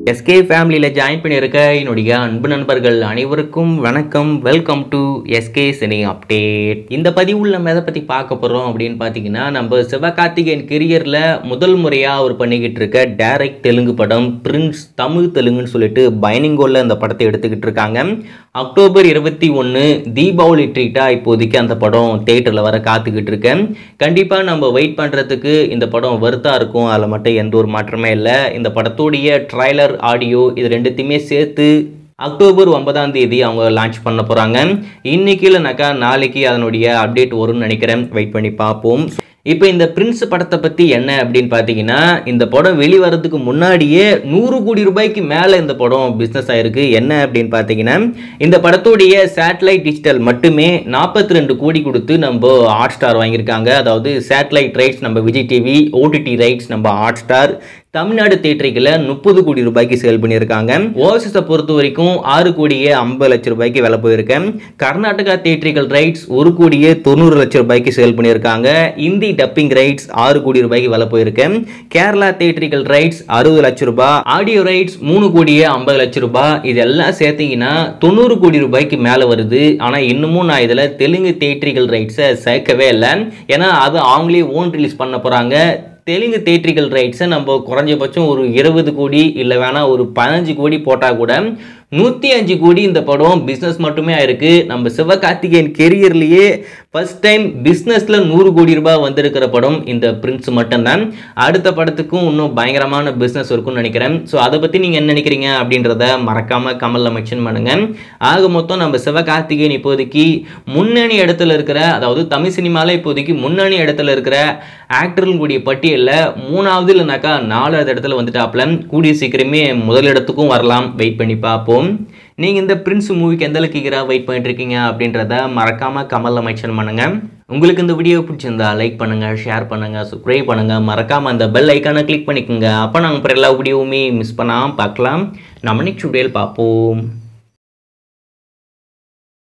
SK ஃபேமிலியில் join பண்ணியிருக்க என்னுடைய அன்பு நண்பர்கள் அனைவருக்கும் வணக்கம் welcome to SK cine update இந்த பதிவுள்ள நம்ம எதை பற்றி பார்க்க போகிறோம் அப்படின்னு பார்த்தீங்கன்னா நம்ம சிவகார்த்திகேயன் கெரியரில் முதல் முறையாக அவர் பண்ணிக்கிட்டு இருக்க டைரக்ட் தெலுங்கு படம் பிரின்ஸ் தமிழ் தெலுங்குன்னு சொல்லிட்டு பைனிங்கோவில் இந்த படத்தை எடுத்துக்கிட்டு இருக்காங்க அக்டோபர் இருபத்தி ஒன்று தீபாவளி ட்ரீட்டாக இப்போதைக்கு அந்த படம் தேட்டரில் வர காத்துக்கிட்டு இருக்கேன் கண்டிப்பாக நம்ம வெயிட் பண்ணுறதுக்கு இந்த படம் வருத்தா இருக்கும் அதில் மட்டும் எந்த ஒரு மாற்றமே இல்லை இந்த படத்துடைய ட்ரைலர் ஆடியோ இது ரெண்டுத்தையுமே சேர்த்து அக்டோபர் ஒன்பதாம் தேதி அவங்க லான்ச் பண்ண போகிறாங்க இன்னைக்கு இல்லைனாக்கா நாளைக்கு அதனுடைய அப்டேட் வரும்னு நினைக்கிறேன் வெயிட் பண்ணி பார்ப்போம் இப்போ இந்த பிரின்ஸ் படத்தை பற்றி என்ன அப்படின்னு பார்த்தீங்கன்னா இந்த படம் வெளிவரதுக்கு முன்னாடியே நூறு கோடி ரூபாய்க்கு மேலே இந்த படம் பிஸ்னஸ் ஆயிருக்கு என்ன அப்படின்னு பார்த்தீங்கன்னா இந்த படத்துடைய சேட்டலைட் டிஜிட்டல் மட்டுமே நாற்பத்தி ரெண்டு கோடி கொடுத்து நம்ம ஹாட் ஸ்டார் வாங்கியிருக்காங்க அதாவது சேட்டலைட் ரைட்ஸ் நம்ம விஜய் டிவி ஓடிடி ரைட்ஸ் நம்ம ஹாட் ஸ்டார் தமிழ்நாடு தேட்டரிக்கில் முப்பது கோடி ரூபாய்க்கு சேல் பண்ணியிருக்காங்க ஓவர்சீஸை பொறுத்த வரைக்கும் ஆறு கோடியே ஐம்பது லட்சம் ரூபாய்க்கு விலை போயிருக்கேன் கர்நாடகா தேட்டரிக்கல் ரைட்ஸ் ஒரு கோடியே தொண்ணூறு லட்சம் ரூபாய்க்கு சேல் பண்ணியிருக்காங்க இந்தி டப்பிங் ரைட்ஸ் ஆறு கோடி ரூபாய்க்கு விலை போயிருக்கேன் கேரளா தேட்டரிக்கல் ரைட்ஸ் அறுபது லட்சம் ரூபாய் ஆடியோ ரைட்ஸ் மூணு கோடியே ஐம்பது லட்சம் ரூபாய் இதெல்லாம் சேர்த்தீங்கன்னா தொண்ணூறு கோடி ரூபாய்க்கு மேலே வருது ஆனால் இன்னமும் நான் இதில் தெலுங்கு தேட்டரிக்கல் ரைட்ஸை சேர்க்கவே இல்லை ஏன்னா அது அவங்களே ஓன் ரிலீஸ் பண்ண போகிறாங்க தெலுங்கு தேட்டரிக்கல் ரைட்ஸை நம்ம குறைஞ்சபட்சம் ஒரு இருபது கோடி இல்லை வேணா ஒரு பதினஞ்சு கோடி போட்டால் கூட நூற்றி அஞ்சு கோடி இந்த படம் பிஸ்னஸ் மட்டுமே ஆயிருக்கு நம்ம சிவகார்த்திகேயன் கெரியர்லேயே ஃபர்ஸ்ட் டைம் பிஸ்னஸில் நூறு கோடி ரூபாய் வந்திருக்கிற படம் இந்த பிரின்ஸ் மட்டும்தான் அடுத்த படத்துக்கும் இன்னும் பயங்கரமான பிஸ்னஸ் இருக்கும்னு நினைக்கிறேன் ஸோ அதை பற்றி நீங்கள் என்ன நினைக்கிறீங்க அப்படின்றத மறக்காமல் கமலில் மென்ஷன் பண்ணுங்கள் ஆக மொத்தம் நம்ம சிவகார்த்திகேயன் இப்போதைக்கு முன்னணி இடத்துல இருக்கிற அதாவது தமிழ் சினிமாவில் இப்போதைக்கு முன்னணி இடத்துல இருக்கிற ஆக்டர்களுடைய பட்டியலில் மூணாவது இல்லைனாக்கா நாலாவது இடத்துல வந்துட்டாப்ல கூடிய சீக்கிரமே முதல் இடத்துக்கும் வரலாம் வெயிட் பண்ணி பார்ப்போம் நீங்கள் இந்த பிரின்ஸ் மூவிக்கு எந்த அளவுக்கு ஈகராக வெயிட் பண்ணிட்டு இருக்கீங்க அப்படின்றத மறக்காமல் கமலில் மென்ஷன் பண்ணுங்கள் உங்களுக்கு இந்த வீடியோ பிடிச்சிருந்தா லைக் பண்ணுங்கள் ஷேர் பண்ணுங்கள் சப்ஸ்கிரைப் பண்ணுங்கள் மறக்காமல் அந்த பெல் ஐக்கானை கிளிக் பண்ணிக்கோங்க அப்போ நாங்கள் அப்புறம் எல்லா வீடியோவுமே மிஸ் பண்ணாமல் பார்க்கலாம் நம்ம நெக்ஸ்ட் வீடியோவில் பார்ப்போம்